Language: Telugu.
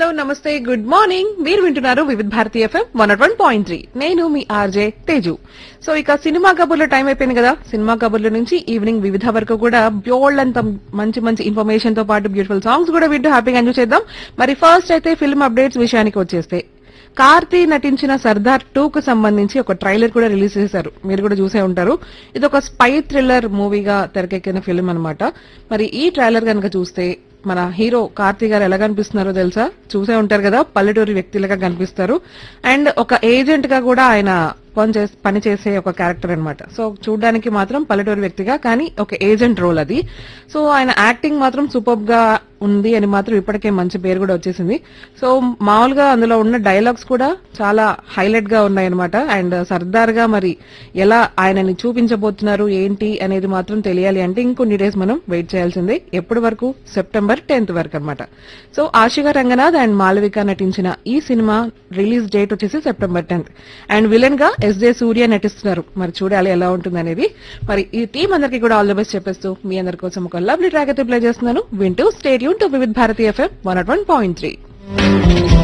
హలో నమస్తే గుడ్ మార్నింగ్ మీరు వింటున్నారు Vividh Bharati FM one one point three నేను మీ ఆర్జే తేజు సో ఇక సినిమా కబుర్ల టైం అయిపోయింది కదా సినిమా కబుర్ల నుంచి ఈవినింగ్ వివిధ వరకు కూడా బ్యోల్డ్ అంత మంచి మంచి ఇన్ఫర్మేషన్ తో పాటు బ్యూటిఫుల్ సాంగ్స్ కూడా వింటూ హ్యాపీగా ఎంజాయ్ చేద్దాం మరి ఫస్ట్ అయితే ఫిల్మ్ అప్డేట్స్ విషయానికి వచ్చేస్తే కార్తీ నటించిన సర్దార్ టూ కు సంబంధించి ఒక ట్రైలర్ కూడా రిలీజ్ చేశారు మీరు కూడా చూసే ఉంటారు ఇది ఒక స్పై థ్రిల్లర్ మూవీగా తెరకెక్కిన ఫిల్మ్ అన్నమాట మరి ఈ ట్రైలర్ కనుక చూస్తే మన హీరో కార్తీ గారు ఎలా కనిపిస్తున్నారో తెలుసా చూసే ఉంటారు కదా పల్లెటూరి వ్యక్తులుగా కనిపిస్తారు అండ్ ఒక ఏజెంట్ గా కూడా ఆయన పని చేస్- పని చేసే ఒక క్యారెక్టర్ అన్నమాట సో చూడడానికి మాత్రం పల్లెటూరు వ్యక్తిగా కానీ ఒక ఏజెంట్ రోల్ అది సో ఆయన యాక్టింగ్ మాత్రం సూపర్ గా ఉంది అని మాత్రం ఇప్పటికే మంచి పేరు కూడా వచ్చేసింది సో మామూలుగా అందులో ఉన్న డైలాగ్స్ కూడా చాలా హైలైట్ గా ఉన్నాయి అనమాట అండ్ సర్దార్ గా మరి ఎలా ఆయనని చూపించబోతున్నారు ఏంటి అనేది మాత్రం తెలియాలి అంటే ఇంకొన్ని డేస్ మనం వెయిట్ చేయాల్సిందే ఎప్పటి వరకు సెప్టెంబర్ టెన్త్ వరకు అన్నమాట సో ఆశిగా రంగనాథ్ అండ్ మాళవిక నటించిన ఈ సినిమా రిలీజ్ డేట్ వచ్చేసి సెప్టెంబర్ టెన్త్ అండ్ విలన్ గా ఎస్ జే సూర్య నటిస్తున్నారు మరి చూడాలి ఎలా ఉంటుంది అనేది మరి ఈ టీం అందరికీ కూడా ఆల్ ద బెస్ట్ చెప్పేస్తూ మీ అందరి కోసం ఒక లవ్లీ ట్రాక్ అయితే ప్లే చేస్తున్నాను వింటూ stadium to Vividh Bharati FM one one point three